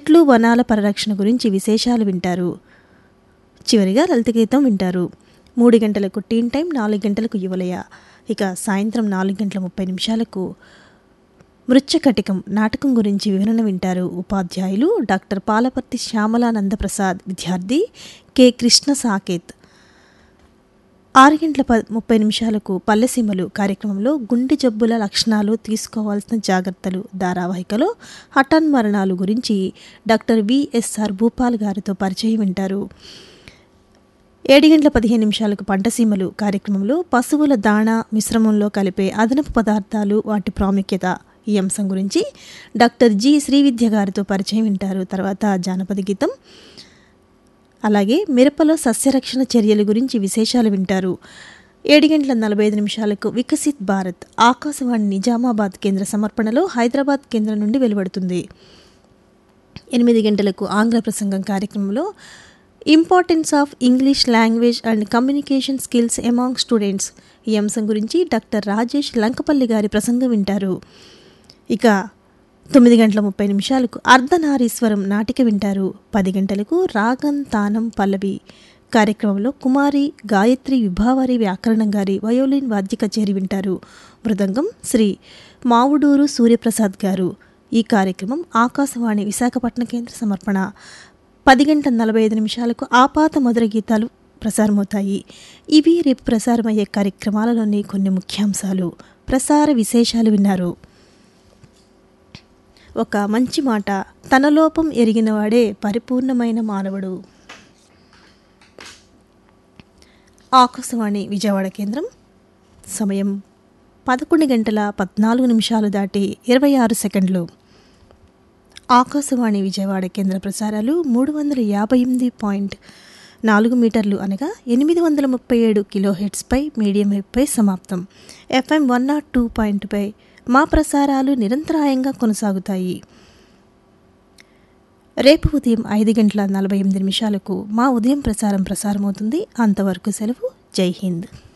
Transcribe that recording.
చెట్లు వనాల పరిరక్షణ గురించి విశేషాలు వింటారు చివరిగా లలిత గీతం వింటారు మూడు గంటలకు టీన్ టైం నాలుగు గంటలకు యువలయ ఇక సాయంత్రం నాలుగు గంటల ముప్పై నిమిషాలకు మృచ్చకటికం నాటకం గురించి వివరణ వింటారు ఉపాధ్యాయులు డాక్టర్ పాలపర్తి శ్యామలానంద ప్రసాద్ విద్యార్థి కె కృష్ణ సాకేత్ ఆరు గంటల ప ముప్పై నిమిషాలకు పల్లెసీమలు కార్యక్రమంలో గుండె జబ్బుల లక్షణాలు తీసుకోవాల్సిన జాగ్రత్తలు ధారావాహికలో హఠాన్ మరణాలు గురించి డాక్టర్ విఎస్ఆర్ భూపాల్ గారితో పరిచయం వింటారు ఏడు గంటల పదిహేను నిమిషాలకు పంటసీమలు కార్యక్రమంలో పశువుల దాణా మిశ్రమంలో కలిపే అదనపు పదార్థాలు వాటి ప్రాముఖ్యత ఈ అంశం గురించి డాక్టర్ జి శ్రీవిద్య గారితో పరిచయం వింటారు తర్వాత జానపద గీతం అలాగే మిరపలో సస్యరక్షణ చర్యల గురించి విశేషాలు వింటారు ఏడు గంటల నలభై ఐదు నిమిషాలకు వికసిత్ భారత్ ఆకాశవాణి నిజామాబాద్ కేంద్ర సమర్పణలో హైదరాబాద్ కేంద్రం నుండి వెలువడుతుంది ఎనిమిది గంటలకు ఆంగ్ల ప్రసంగం కార్యక్రమంలో importance of English language and communication skills among students ఈ అంశం గురించి డాక్టర్ రాజేష్ లంకపల్లి గారి ప్రసంగం వింటారు ఇక తొమ్మిది గంటల ముప్పై నిమిషాలకు అర్ధనారీశ్వరం నాటిక వింటారు పది గంటలకు రాగం తానం పల్లవి కార్యక్రమంలో కుమారి గాయత్రి విభావరి వ్యాకరణం గారి వయోలిన్ వాద్య కచేరి వింటారు మృదంగం శ్రీ మావుడూరు సూర్యప్రసాద్ గారు ఈ కార్యక్రమం ఆకాశవాణి విశాఖపట్నం కేంద్ర సమర్పణ పది గంటల నలభై ఐదు నిమిషాలకు ఆపాత మధుర గీతాలు ప్రసారమవుతాయి ఇవి రేపు ప్రసారమయ్యే కార్యక్రమాలలోని కొన్ని ముఖ్యాంశాలు ప్రసార విశేషాలు విన్నారు ఒక మంచి మాట తన లోపం ఎరిగినవాడే పరిపూర్ణమైన మానవుడు ఆకాశవాణి విజయవాడ కేంద్రం సమయం పదకొండు గంటల పద్నాలుగు నిమిషాలు దాటి ఇరవై ఆరు సెకండ్లు ఆకాశవాణి విజయవాడ కేంద్ర ప్రసారాలు మూడు వందల యాభై ఎనిమిది పాయింట్ నాలుగు మీటర్లు అనగా ఎనిమిది వందల ముప్పై ఏడు కిలో హెడ్స్పై మీడియం వేవ్పై సమాప్తం ఎఫ్ఎం వన్ నాట్ టూ పాయింట్పై మా ప్రసారాలు నిరంతరాయంగా కొనసాగుతాయి రేపు ఉదయం ఐదు గంటల నలభై ఎనిమిది నిమిషాలకు మా ఉదయం ప్రసారం ప్రసారమవుతుంది అంతవరకు సెలవు జై హింద్